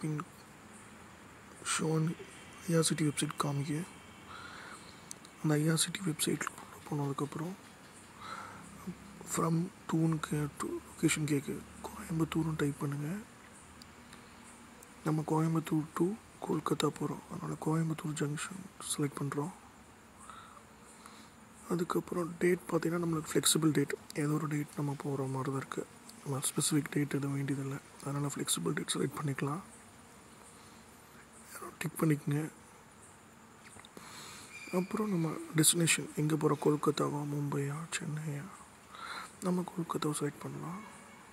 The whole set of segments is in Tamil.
பின் ஷோன் ஐஆர்சிடி வெப்சைட் காமிக்க அந்த ஐஆர்சிடி வெப்சைட்டில் போனதுக்கப்புறம் ஃப்ரம் டூனுக்கு டூ லொக்கேஷன் கேட்கு கோயம்புத்தூர்னு டைப் பண்ணுங்கள் நம்ம கோயம்புத்தூர் டு கொல்கத்தா போகிறோம் அதனால் கோயம்புத்தூர் ஜங்ஷன் செலக்ட் பண்ணுறோம் அதுக்கப்புறம் டேட் பார்த்திங்கன்னா நம்மளுக்கு ஃப்ளெக்சிபிள் டேட் ஏதோ ஒரு டேட் நம்ம போகிற மாதிரி தான் இருக்குது நம்ம ஸ்பெசிஃபிக் டேட் எதுவும் வேண்டியதில்லை அதனால் ஃப்ளெக்சிபிள் டேட் செலக்ட் பண்ணிக்கலாம் டிக் பண்ணிக்கங்க அப்புறம் நம்ம டெஸ்டினேஷன் எங்கே போகிறோம் கொல்கத்தாவா மும்பையா சென்னையா நம்ம கொல்கத்தாவை செலக்ட் பண்ணலாம்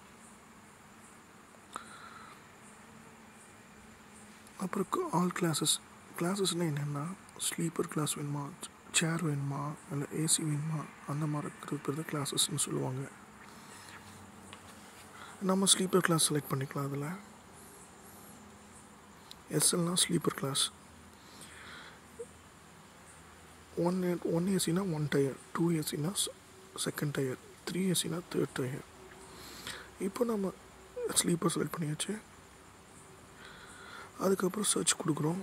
அப்புறம் ஆல் கிளாஸஸ் கிளாஸஸ்னால் என்னென்னா ஸ்லீப்பர் கிளாஸ் வேணுமா சேர் வேணுமா இல்லை ஏசி வேணுமா அந்த மாதிரி இருக்கிறது பேர் தான் கிளாஸஸ்ன்னு சொல்லுவாங்க நம்ம ஸ்லீப்பர் கிளாஸ் செலக்ட் பண்ணிக்கலாம் அதில் எஸ்எல்னா ஸ்லீப்பர் கிளாஸ் ஒன் ஒன் ஏசினா ஒன் டயர் டூ ஏசினா செகண்ட் டயர் த்ரீ ஏசினா தேர்ட் டயர் இப்போ நம்ம ஸ்லீப்பர் செலக்ட் பண்ணியாச்சு அதுக்கப்புறம் சர்ச் கொடுக்குறோம்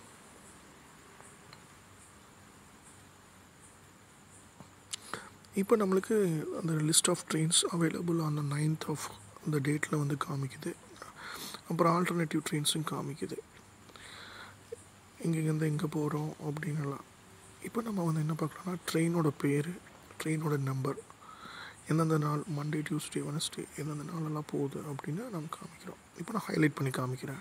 இப்போ நம்மளுக்கு அந்த list of trains available on the ninth of அந்த டேட்டில் வந்து காமிக்குது அப்புறம் ஆல்டர்னேட்டிவ் ட்ரெயின்ஸும் காமிக்குது இங்கேருந்து எங்கே போகிறோம் அப்படின்னுலாம் இப்போ நம்ம வந்து என்ன பார்க்கலாம்னா ட்ரெயினோட பேர் ட்ரெயினோட நம்பர் எந்தெந்த நாள் மண்டே டியூஸ்டே வெனஸ்டே எந்தெந்த நாளெல்லாம் போகுது அப்படின்னு நம்ம காமிக்கிறோம் இப்போ நான் ஹைலைட் பண்ணி காமிக்கிறேன்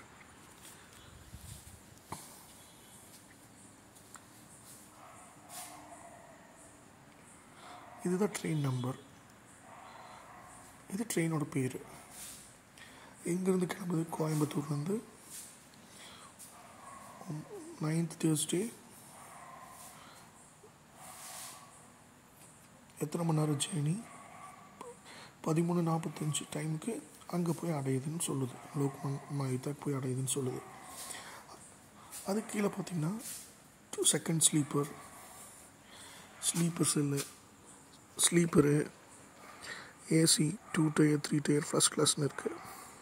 இதுதான் ட்ரெயின் நம்பர் இது ட்ரெயினோட பேர் எங்கேருந்து கிளம்புது கோயம்புத்தூர்லேருந்து நைன்த் தேர்ஸ்டே எத்தனை மணி நேரம் ஜேர்னி பதிமூணு நாற்பத்தஞ்சு டைமுக்கு அங்கே போய் அடையுதுன்னு சொல்லுது லோக்மன் மாயுத்தாக் போய் அடையுதுன்னு சொல்லுது அது கீழே பார்த்தீங்கன்னா டூ செகண்ட் ஸ்லீப்பர் ஸ்லீப்பர் செல்லு sleeper AC two tier three tier first கிளாஸ்னு இருக்குது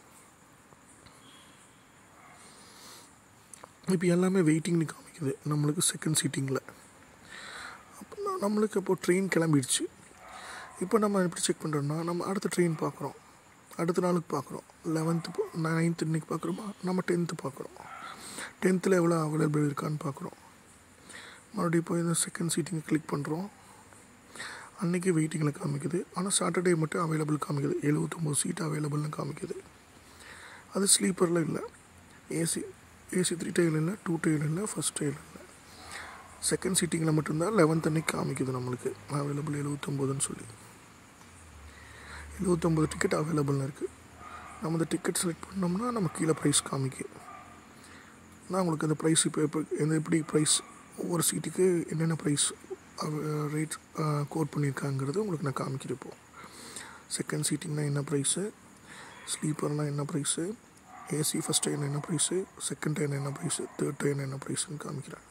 இப்போ எல்லாமே வெயிட்டிங்னு காமிக்குது நம்மளுக்கு செகண்ட் சீட்டிங்கில் அப்போ நம்மளுக்கு இப்போ ட்ரெயின் கிளம்பிடுச்சு இப்போ நம்ம எப்படி செக் பண்ணுறோம்னா நம்ம அடுத்த ட்ரெயின் பார்க்குறோம் அடுத்த நாளுக்கு பார்க்குறோம் லெவன்த்து நைன்த்து இன்றைக்கி பார்க்குறோமா நம்ம டென்த்து பார்க்குறோம் டென்த்தில் எவ்வளோ அவைலபிள் இருக்கான்னு பார்க்குறோம் மறுபடியும் போய் இந்த செகண்ட் சீட்டிங்கை கிளிக் பண்ணுறோம் அன்றைக்கி வெயிட்டிங்கில் காமிக்குது ஆனால் சாட்டர்டே மட்டும் அவைலபிள் காமிக்குது எழுபத்தொம்போது சீட் அவைலபிள்னு காமிக்குது அது ஸ்லீப்பரில் இல்லை ஏசி ஏசி த்ரீ டயர் இல்லை டூ டயர் இல்லை ஃபஸ்ட் டயர் இல்லை செகண்ட் சீட்டிங்கில் மட்டும்தான் லெவன்த் அன்னைக்கு காமிக்குது நம்மளுக்கு அவைலபிள் எழுபத்தொம்போதுன்னு சொல்லி எழுபத்தொம்போது டிக்கெட் அவைலபிள்னு இருக்குது நம்ம அந்த டிக்கெட் செலக்ட் பண்ணோம்னா நம்ம கீழே ப்ரைஸ் காமிக்கும் நான் உங்களுக்கு அந்த ப்ரைஸ் இப்போ இப்போ எந்த எப்படி ப்ரைஸ் ஒவ்வொரு சீட்டுக்கு என்னென்ன ப்ரைஸ் ரேட் கோட் பண்ணியிருக்காங்கிறது உங்களுக்கு நான் காமிக்கிறப்போம் செகண்ட் சீட்டிங்னா என்ன ப்ரைஸு ஸ்லீப்பர்னால் என்ன ப்ரைஸு ஏசி ஃபஸ்ட் டைம் என்ன ப்ரைஸு செகண்ட் டைம் என்ன ப்ரைஸு தேர்ட் டைம் என்ன ப்ரைஸுன்னு காமிக்கிறேன்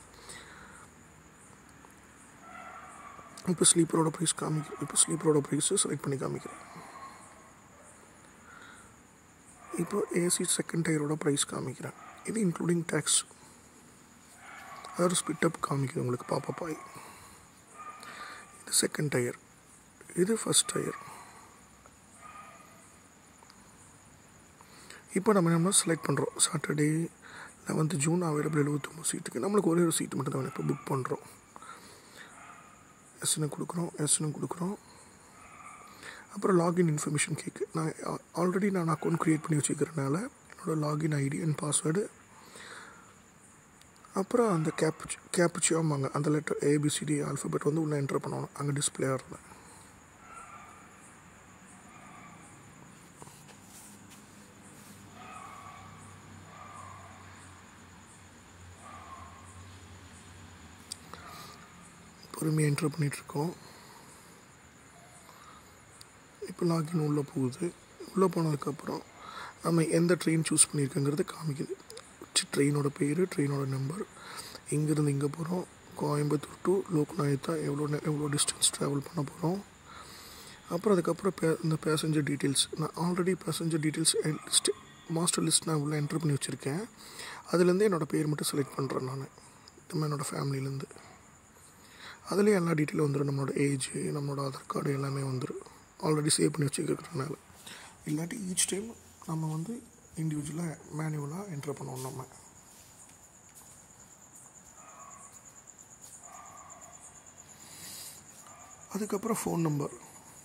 இப்போ ஸ்லீப்பரோட ப்ரைஸ் காமிக்க இப்போ ஸ்லீப்பரோட ப்ரைஸு செலக்ட் பண்ணி காமிக்கிறேன் இப்போ ஏசி செகண்ட் டயரோட ப்ரைஸ் காமிக்கிறேன் இது இன்க்ளூடிங் டேக்ஸ் அதாவது ஸ்பிட் அப் காமிக்குது உங்களுக்கு பாப்பா பாய் இது செகண்ட் டயர் இது ஃபஸ்ட் டயர் இப்போ நம்ம என்ன செலக்ட் பண்ணுறோம் சாட்டர்டே லெவன்த்து ஜூன் அவைலபிள் எழுபத்தொம்பது சீட்டுக்கு நம்மளுக்கு ஒரே ஒரு சீட்டு மட்டும் தான் இப்போ புக் பண்ணுறோம் எஸ்னு கொடுக்குறோம் எஸ்னு கொடுக்குறோம் அப்புறம் லாகின் இன்ஃபர்மேஷன் கேக்கு நான் ஆல்ரெடி நான் அக்கௌண்ட் க்ரியேட் பண்ணி வச்சுக்கிறனால என்னோடய லாகின் ஐடி அண்ட் பாஸ்வேர்டு அப்புறம் அந்த கேப் கேப்ச்சியோமாங்க அந்த லெட்டர் ஏபிசிடி ஆல்ஃபபெட் வந்து உள்ளே என்டர் பண்ணணும் அங்கே டிஸ்பிளே ஆகிறது பொறுமையாக என்டர் பண்ணிகிட்ருக்கோம் இப்போ லாகின் உள்ளே போகுது உள்ளே போனதுக்கப்புறம் நம்ம எந்த ட்ரெயின் சூஸ் பண்ணியிருக்கோங்கிறது காமிக்குது ட்ரெயினோட பேர் ட்ரெயினோட நம்பர் இங்கேருந்து இங்கே போகிறோம் கோயம்புத்தூர் டு லோக்நாயத்தா எவ்வளோ எவ்வளோ டிஸ்டன்ஸ் ட்ராவல் பண்ண போகிறோம் அப்புறம் அதுக்கப்புறம் பே இந்த பேசஞ்சர் டீட்டெயில்ஸ் நான் already passenger details list master list நான் உள்ளே என்ட்ரு பண்ணி வச்சுருக்கேன் அதுலேருந்து என்னோடய பேர் மட்டும் செலக்ட் பண்ணுறேன் நான் நம்ம என்னோடய ஃபேமிலியிலேருந்து அதுலேயும் எல்லா டீட்டெயிலும் வந்துடும் நம்மளோட ஏஜ் நம்மளோட ஆதார் கார்டு எல்லாமே வந்துடும் ஆல்ரெடி சேவ் பண்ணி வச்சுக்கிறதுனால இல்லாட்டி ஈச் டைம் நம்ம வந்து இண்டிவிஜுவலாக மேனுவலாக என்ட்ரு பண்ணுவோம் நம்ம அதுக்கப்புறம் ஃபோன் நம்பர்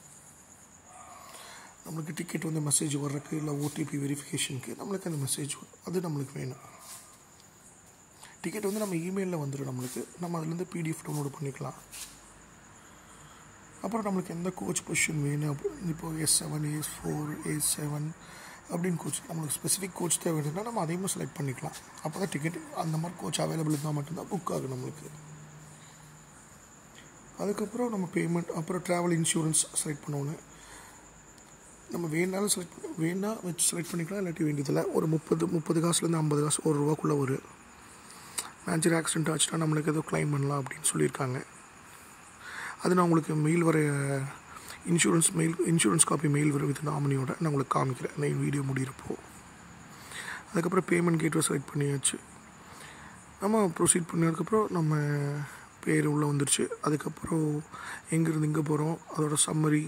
நம்மளுக்கு டிக்கெட் வந்து மெசேஜ் வர்றதுக்கு இல்லை ஓடிபி வெரிஃபிகேஷனுக்கு நம்மளுக்கு அந்த மெசேஜ் வரும் அது நம்மளுக்கு வேணும் டிக்கெட் வந்து நம்ம இமெயிலில் வந்துடும் நம்மளுக்கு நம்ம அதுலேருந்து பிடிஎஃப் டவுன்லோட் பண்ணிக்கலாம் அப்புறம் நம்மளுக்கு எந்த கோச் பொசிஷன் வேணும் அப்படி இப்போ S seven S four S seven அப்படின்னு கோச் நம்மளுக்கு ஸ்பெசிஃபிக் கோச் தேவை வேணும்னா நம்ம அதையுமே செலக்ட் பண்ணிக்கலாம் அப்போ தான் டிக்கெட் அந்த மாதிரி கோச் அவைலபிள் இருந்தால் மட்டும்தான் புக் ஆகும் நம்மளுக்கு அதுக்கப்புறம் நம்ம பேமெண்ட் அப்புறம் ட்ராவல் இன்சூரன்ஸ் செலக்ட் பண்ணணும் நம்ம வேணாலும் செலக்ட் பண்ண வேணா வச்சு செலக்ட் பண்ணிக்கலாம் இல்லாட்டி வேண்டியதில்லை ஒரு முப்பது முப்பது காசுலேருந்து ஐம்பது காசு ஒரு ரூபாக்குள்ளே வரும் மேஜர் ஆக்சிடென்ட் ஆச்சுன்னா நம்மளுக்கு ஏதோ க்ளைம் பண்ணலாம் அப்படின்னு சொல்லியிருக்காங்க அது நான் உங்களுக்கு மெயில் வர insurance mail insurance copy mail வர வித் நாமினியோட நான் உங்களுக்கு காமிக்கிறேன் இந்த வீடியோ முடிகிறப்போ அதுக்கப்புறம் பேமெண்ட் கேட்வே செலக்ட் பண்ணியாச்சு நம்ம ப்ரொசீட் பண்ணதுக்கப்புறம் நம்ம பேர் உள்ளே வந்துருச்சு அதுக்கப்புறம் எங்கேருந்து இங்கே போகிறோம் அதோட சம்மரி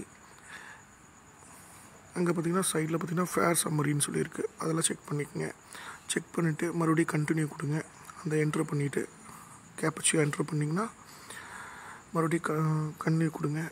அங்கே பார்த்தீங்கன்னா சைடில் பார்த்தீங்கன்னா ஃபேர் சம்மரின்னு சொல்லியிருக்கு அதெல்லாம் செக் பண்ணிக்கோங்க செக் பண்ணிவிட்டு மறுபடியும் கண்டினியூ கொடுங்க அந்த என்ட்ரு பண்ணிவிட்டு கேப்பச்சியோ என்ட்ரு பண்ணிங்கன்னா மறுபடியும் க கண்டினியூ கொடுங்க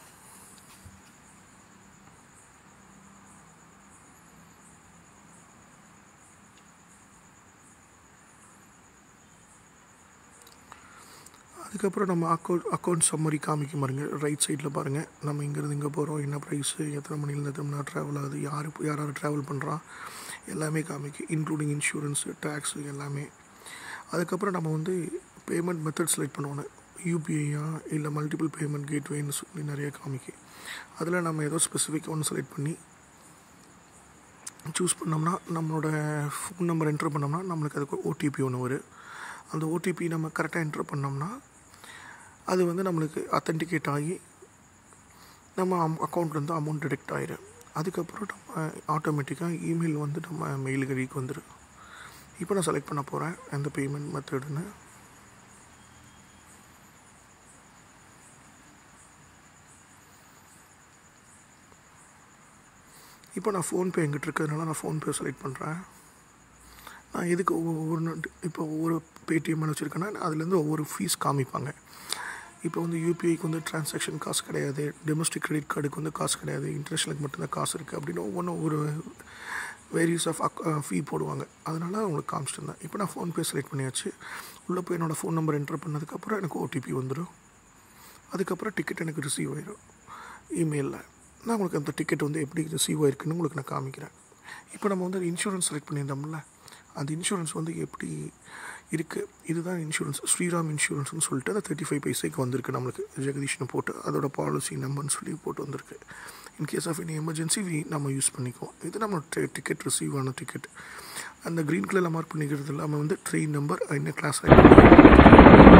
அதுக்கப்புறம் நம்ம அக்கௌண்ட் அக்கௌண்ட் சம்மரி காமிக்க பாருங்க ரைட் சைடில் பாருங்கள் நம்ம இங்கேருந்து இங்கே போகிறோம் என்ன ப்ரைஸு எத்தனை மணிலேருந்து எத்தனை மணி நேரம் ட்ராவல் ஆகுது யார் யார் யார் ட்ராவல் பண்ணுறான் எல்லாமே காமிக்கும் இன்க்ளூடிங் இன்சூரன்ஸு டேக்ஸு எல்லாமே அதுக்கப்புறம் நம்ம வந்து பேமெண்ட் மெத்தட் செலக்ட் பண்ணுவோம் யூபிஐயா இல்லை மல்டிபிள் பேமெண்ட் கேட்வேன்னு சொல்லி நிறைய காமிக்கும் அதில் நம்ம ஏதோ ஸ்பெசிஃபிக் ஒன்று செலக்ட் பண்ணி சூஸ் பண்ணோம்னா நம்மளோட ஃபோன் நம்பர் என்ட்ரு பண்ணோம்னா நம்மளுக்கு அதுக்கு ஓடிபி ஒன்று வரும் அந்த ஓடிபி நம்ம கரெக்டாக என்ட்ரு பண்ணோம்னா அது வந்து நம்மளுக்கு அத்தன்டிகேட் ஆகி நம்ம அம் அக்கௌண்ட்லேருந்து அமௌண்ட் டிடெக்ட் ஆயிடும் அதுக்கப்புறம் நம்ம ஆட்டோமேட்டிக்காக இமெயில் வந்து நம்ம மெயில் கடிக்கு வந்துடும் இப்போ நான் செலக்ட் பண்ண போகிறேன் எந்த பேமெண்ட் மெத்தடுன்னு இப்போ நான் ஃபோன்பே எங்கிட்ட இருக்கிறதுனால நான் ஃபோன்பே செலக்ட் பண்ணுறேன் நான் எதுக்கு ஒவ்வொரு நாட்டு இப்போ ஒவ்வொரு பேடிஎம் வச்சுருக்கேன்னா அதுலேருந்து ஒவ்வொரு ஃபீஸ் காமிப்பாங்க இப்போ வந்து யூபிஐக்கு வந்து டிரான்சாக்ஷன் காசு கிடையாது டொமஸ்டிக் கிரெடிட் கார்டுக்கு வந்து காசு கிடையாது இன்டர்நேஷ்னலுக்கு மட்டும்தான் காசு இருக்குது அப்படின்னு ஒவ்வொன்றும் ஒரு வேரியஸ் ஆஃப் அக் ஃபீ போடுவாங்க அதனால் அவங்களுக்கு காமிச்சிட்டு இருந்தேன் இப்போ நான் ஃபோன்பே செலக்ட் பண்ணியாச்சு உள்ளே போய் என்னோடய ஃபோன் நம்பர் என்ட்ரு பண்ணதுக்கப்புறம் எனக்கு ஓடிபி வந்துடும் அதுக்கப்புறம் டிக்கெட் எனக்கு ரிசீவ் ஆயிடும் இமெயிலில் நான் உங்களுக்கு அந்த டிக்கெட் வந்து எப்படி ரிசீவ் ஆயிருக்குன்னு உங்களுக்கு நான் காமிக்கிறேன் இப்போ நம்ம வந்து இன்சூரன்ஸ் செலக்ட் பண்ணியிருந்தோம்ல அந்த இன்சூரன்ஸ் வந்து எப்படி இருக்குது இதுதான் இன்சூரன்ஸ் ஸ்ரீராம் இன்சூரன்ஸ்னு சொல்லிட்டு அந்த தேர்ட்டி ஃபைவ் பைசைக்கு வந்திருக்கு நம்மளுக்கு ஜெகதீஷ்னு போட்டு அதோட பாலிசி நம்பர்னு சொல்லி போட்டு வந்திருக்கு in case of any emergency we நம்ம யூஸ் பண்ணிக்குவோம் இது நம்ம டிக்கெட் ரிசீவ் ஆன டிக்கெட் அந்த க்ரீன் கலரில் மார்க் பண்ணிக்கிறது இல்லாமல் வந்து ட்ரெயின் நம்பர் என்ன கிளாஸ்